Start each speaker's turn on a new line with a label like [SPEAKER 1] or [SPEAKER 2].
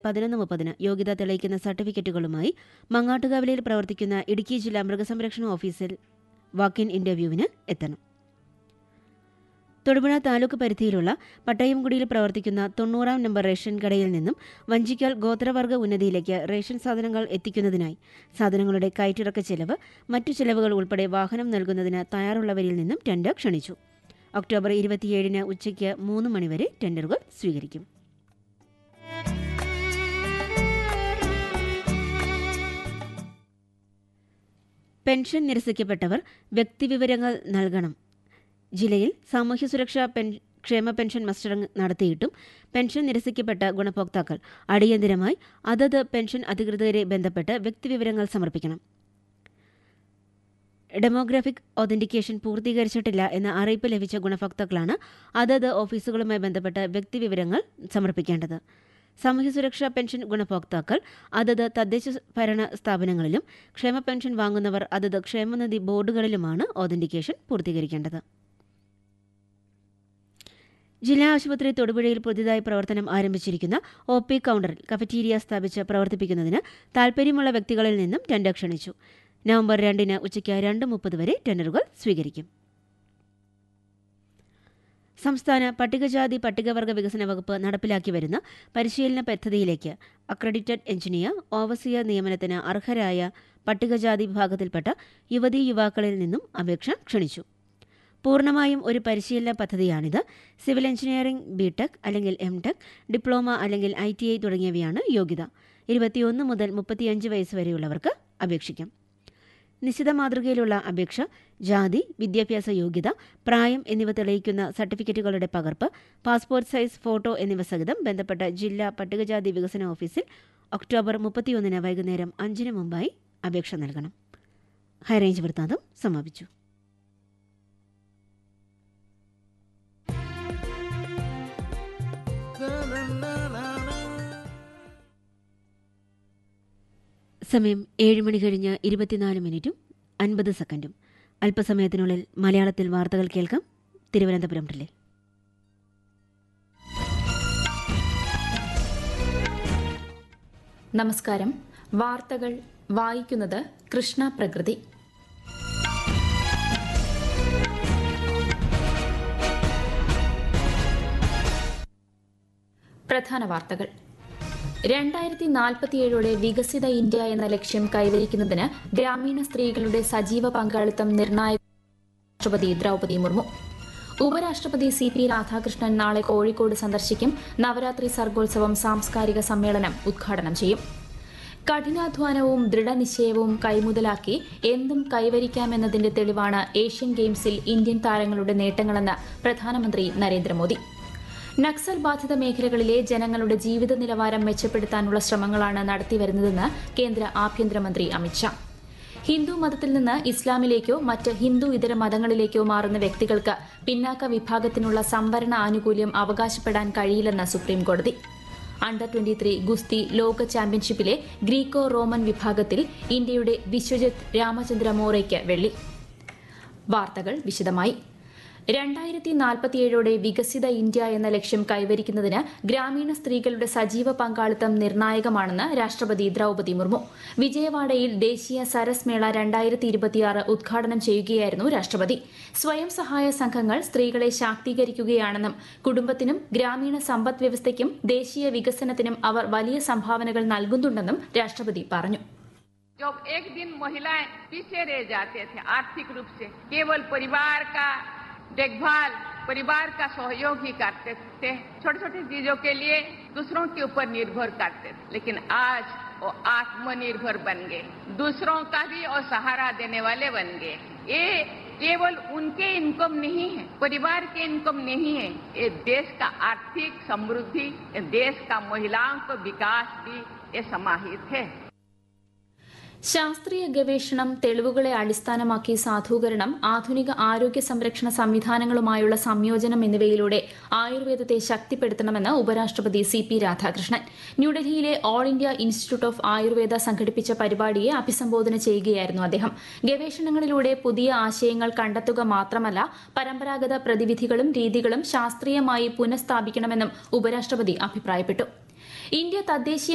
[SPEAKER 1] പതിനൊന്ന് മുപ്പതിന് യോഗ്യത തെളിയിക്കുന്ന സർട്ടിഫിക്കറ്റുകളുമായി മങ്ങാട്ടുകാവിലയിൽ പ്രവർത്തിക്കുന്ന ഇടുക്കി ജില്ലാ മൃഗസംരക്ഷണ ഓഫീസിൽ വാക്ക് ഇൻ ഇന്റർവ്യൂവിന് എത്തണം തൊടുപുഴ താലൂക്ക് പരിധിയിലുള്ള പട്ടയംകുടിയിൽ പ്രവർത്തിക്കുന്ന തൊണ്ണൂറാം നമ്പർ റേഷൻ കടയിൽ നിന്നും വഞ്ചിക്കൽ ഗോത്രവർഗ ഉന്നതിയിലേക്ക് റേഷൻ സാധനങ്ങൾ എത്തിക്കുന്നതിനായി സാധനങ്ങളുടെ കയറ്റിറക്ക ചെലവ് മറ്റു ചെലവുകൾ ഉൾപ്പെടെ വാഹനം നൽകുന്നതിന് തയ്യാറുള്ളവരിൽ നിന്നും ടെൻഡർ ക്ഷണിച്ചു ഒക്ടോബർ ഇരുപത്തിയേഴിന് ഉച്ചയ്ക്ക് മൂന്ന് മണിവരെ ടെൻഡറുകൾ സ്വീകരിക്കും പെൻഷൻ നിരസിക്കപ്പെട്ടവർ വ്യക്തിവിവരങ്ങൾ നൽകണം ജില്ലയിൽ സാമൂഹ്യ സുരക്ഷാ പെൻ ക്ഷേമ പെൻഷൻ മസ്റ്ററിംഗ് നടത്തിയിട്ടും പെൻഷൻ നിരസിക്കപ്പെട്ട ഗുണഭോക്താക്കൾ അടിയന്തരമായി അതത് പെൻഷൻ അധികൃതരെ ബന്ധപ്പെട്ട് വ്യക്തിവിവരങ്ങൾ സമർപ്പിക്കണം ഡെമോഗ്രാഫിക് ഒതന്റിക്കേഷൻ പൂർത്തീകരിച്ചിട്ടില്ല എന്ന അറിയിപ്പ് ലഭിച്ച ഗുണഭോക്താക്കളാണ് അതത് ഓഫീസുകളുമായി ബന്ധപ്പെട്ട് വ്യക്തിവിവരങ്ങൾ സമർപ്പിക്കേണ്ടത് സാമൂഹ്യ സുരക്ഷാ പെൻഷൻ ഗുണഭോക്താക്കൾ അതത് തദ്ദേശ ഭരണ സ്ഥാപനങ്ങളിലും ക്ഷേമ പെൻഷൻ വാങ്ങുന്നവർ അതത് ക്ഷേമനിധി ബോർഡുകളിലുമാണ് ഓതന്റിക്കേഷൻ പൂർത്തീകരിക്കേണ്ടത് ജില്ലാ ആശുപത്രി തൊടുപുഴയിൽ പുതിയതായി പ്രവർത്തനം ആരംഭിച്ചിരിക്കുന്ന ഒ പി കൗണ്ടറിൽ കഫറ്റീരിയ സ്ഥാപിച്ച് പ്രവർത്തിപ്പിക്കുന്നതിന് താൽപ്പര്യമുള്ള വ്യക്തികളിൽ നിന്നും ടെൻഡർ ക്ഷണിച്ചു നവംബർ രണ്ടിന് ഉച്ചയ്ക്ക് രണ്ട് മുപ്പത് വരെ ടെൻഡറുകൾ സ്വീകരിക്കും സംസ്ഥാന പട്ടികജാതി പട്ടികവർഗ വികസന വകുപ്പ് നടപ്പിലാക്കി വരുന്ന പരിശീലന പദ്ധതിയിലേക്ക് അക്രഡിറ്റഡ് എഞ്ചിനീയർ ഓവസിയർ നിയമനത്തിന് അർഹരായ പട്ടികജാതി വിഭാഗത്തിൽപ്പെട്ട യുവതീ യുവാക്കളിൽ നിന്നും അപേക്ഷ ക്ഷണിച്ചു പൂർണ്ണമായും ഒരു പരിശീലന പദ്ധതിയാണിത് സിവിൽ എഞ്ചിനീയറിംഗ് ബിടെക് അല്ലെങ്കിൽ എം ടെക് ഡിപ്ലോമ അല്ലെങ്കിൽ ഐ ടി ഐ തുടങ്ങിയവയാണ് യോഗ്യത ഇരുപത്തിയൊന്ന് മുതൽ മുപ്പത്തിയഞ്ച് വയസ്സ് വരെയുള്ളവർക്ക് അപേക്ഷിക്കാം നിശ്ചിത മാതൃകയിലുള്ള അപേക്ഷ ജാതി വിദ്യാഭ്യാസ യോഗ്യത പ്രായം എന്നിവ തെളിയിക്കുന്ന സർട്ടിഫിക്കറ്റുകളുടെ പകർപ്പ് പാസ്പോർട്ട് സൈസ് ഫോട്ടോ എന്നിവ സഹിതം ബന്ധപ്പെട്ട ജില്ലാ പട്ടികജാതി വികസന ഓഫീസിൽ ഒക്ടോബർ മുപ്പത്തിയൊന്നിന് വൈകുന്നേരം അഞ്ചിന് മുമ്പായി അപേക്ഷ നൽകണം ഹൈറേഞ്ച് വൃത്താന്തം സമാപിച്ചു സമയം ഏഴ് മണി കഴിഞ്ഞ് ഇരുപത്തിനാല് മിനിറ്റും അൻപത് സെക്കൻഡും അല്പസമയത്തിനുള്ളിൽ മലയാളത്തിൽ വാർത്തകൾ കേൾക്കാം തിരുവനന്തപുരം റിലേ
[SPEAKER 2] നമസ്കാരം വാർത്തകൾ വായിക്കുന്നത് കൃഷ്ണ പ്രകൃതി പ്രധാന വാർത്തകൾ രണ്ടായിരത്തി നാൽപ്പത്തിയേഴോടെ വികസിത ഇന്ത്യ എന്ന ലക്ഷ്യം കൈവരിക്കുന്നതിന് ഗ്രാമീണ സ്ത്രീകളുടെ സജീവ പങ്കാളിത്തം നിർണായക രാഷ്ട്രപതി ദ്രൗപദി മുർമു ഉപരാഷ്ട്രപതി സി പി രാധാകൃഷ്ണൻ നാളെ കോഴിക്കോട് സന്ദർശിക്കും നവരാത്രി സർഗോത്സവം സാംസ്കാരിക സമ്മേളനം ഉദ്ഘാടനം ചെയ്യും കഠിനാധ്വാനവും ദൃഢനിശ്ചയവും കൈമുതലാക്കി എന്തും കൈവരിക്കാമെന്നതിന്റെ തെളിവാണ് ഏഷ്യൻ ഗെയിംസിൽ ഇന്ത്യൻ താരങ്ങളുടെ നേട്ടങ്ങളെന്ന് പ്രധാനമന്ത്രി നരേന്ദ്രമോദി നക്സൽ ബാധിത മേഖലകളിലെ ജനങ്ങളുടെ ജീവിത നിലവാരം മെച്ചപ്പെടുത്താനുള്ള ശ്രമങ്ങളാണ് നടത്തിവരുന്നതെന്ന് കേന്ദ്ര ആഭ്യന്തരമന്ത്രി അമിത്ഷാ ഹിന്ദു മതത്തിൽ നിന്ന് ഇസ്ലാമിലേക്കോ മറ്റ് ഹിന്ദു ഇതര മതങ്ങളിലേക്കോ മാറുന്ന വ്യക്തികൾക്ക് പിന്നാക്ക വിഭാഗത്തിനുള്ള സംവരണ ആനുകൂല്യം അവകാശപ്പെടാൻ കഴിയില്ലെന്ന് സുപ്രീംകോടതി അണ്ടർ ട്വന്റി ത്രീ ഗുസ്തി ലോക ചാമ്പ്യൻഷിപ്പിലെ ഗ്രീക്കോ റോമൻ വിഭാഗത്തിൽ ഇന്ത്യയുടെ വിശ്വജിത് രാമചന്ദ്ര മോറയ്ക്ക് വെള്ളി വാർത്തകൾ വിശദമായി രണ്ടായിരത്തി നാൽപ്പത്തിയേഴോടെ വികസിത ഇന്ത്യ എന്ന ലക്ഷ്യം കൈവരിക്കുന്നതിന് ഗ്രാമീണ സ്ത്രീകളുടെ സജീവ പങ്കാളിത്തം നിർണായകമാണെന്ന് രാഷ്ട്രപതി ദ്രൌപദി മുർമു വിജയവാഡയിൽ ദേശീയ സരസ് മേള രണ്ടായിരത്തി ഇരുപത്തിയാറ് ഉദ്ഘാടനം ചെയ്യുകയായിരുന്നു രാഷ്ട്രപതി സ്വയം സഹായ സംഘങ്ങൾ സ്ത്രീകളെ ശാക്തീകരിക്കുകയാണെന്നും കുടുംബത്തിനും ഗ്രാമീണ സമ്പദ് വ്യവസ്ഥയ്ക്കും ദേശീയ വികസനത്തിനും അവർ വലിയ സംഭാവനകൾ നൽകുന്നുണ്ടെന്നും രാഷ്ട്രപതി പറഞ്ഞു
[SPEAKER 3] जब एक दिन महिलाएं पीछे रह जाते थे आर्थिक रूप से केवल परिवार का देखभाल परिवार का सहयोग ही करते थे छोटे छोटे चीजों के लिए दूसरों के ऊपर निर्भर करते थे लेकिन आज वो आत्मनिर्भर बन गए दूसरों का भी और सहारा देने वाले बन गए ये केवल उनके इनकम नहीं है परिवार के इनकम नहीं है ये देश का आर्थिक समृद्धि ये देश का महिलाओं का विकास भी ये समाहित है
[SPEAKER 2] ശാസ്ത്രീയ ഗവേഷണം തെളിവുകളെ അടിസ്ഥാനമാക്കി സാധൂകരണം ആധുനിക ആരോഗ്യ സംരക്ഷണ സംവിധാനങ്ങളുമായുള്ള സംയോജനം എന്നിവയിലൂടെ ആയുർവേദത്തെ ശക്തിപ്പെടുത്തണമെന്ന് ഉപരാഷ്ട്രപതി സി പി രാധാകൃഷ്ണൻ ന്യൂഡൽഹിയിലെ all India institute of Ayurveda സംഘടിപ്പിച്ച പരിപാടിയെ അഭിസംബോധന ചെയ്യുകയായിരുന്നു അദ്ദേഹം ഗവേഷണങ്ങളിലൂടെ പുതിയ ആശയങ്ങൾ കണ്ടെത്തുക മാത്രമല്ല പരമ്പരാഗത പ്രതിവിധികളും രീതികളും ശാസ്ത്രീയമായി പുനഃസ്ഥാപിക്കണമെന്നും ഉപരാഷ്ട്രപതി അഭിപ്രായപ്പെട്ടു ഇന്ത്യ തദ്ദേശീയ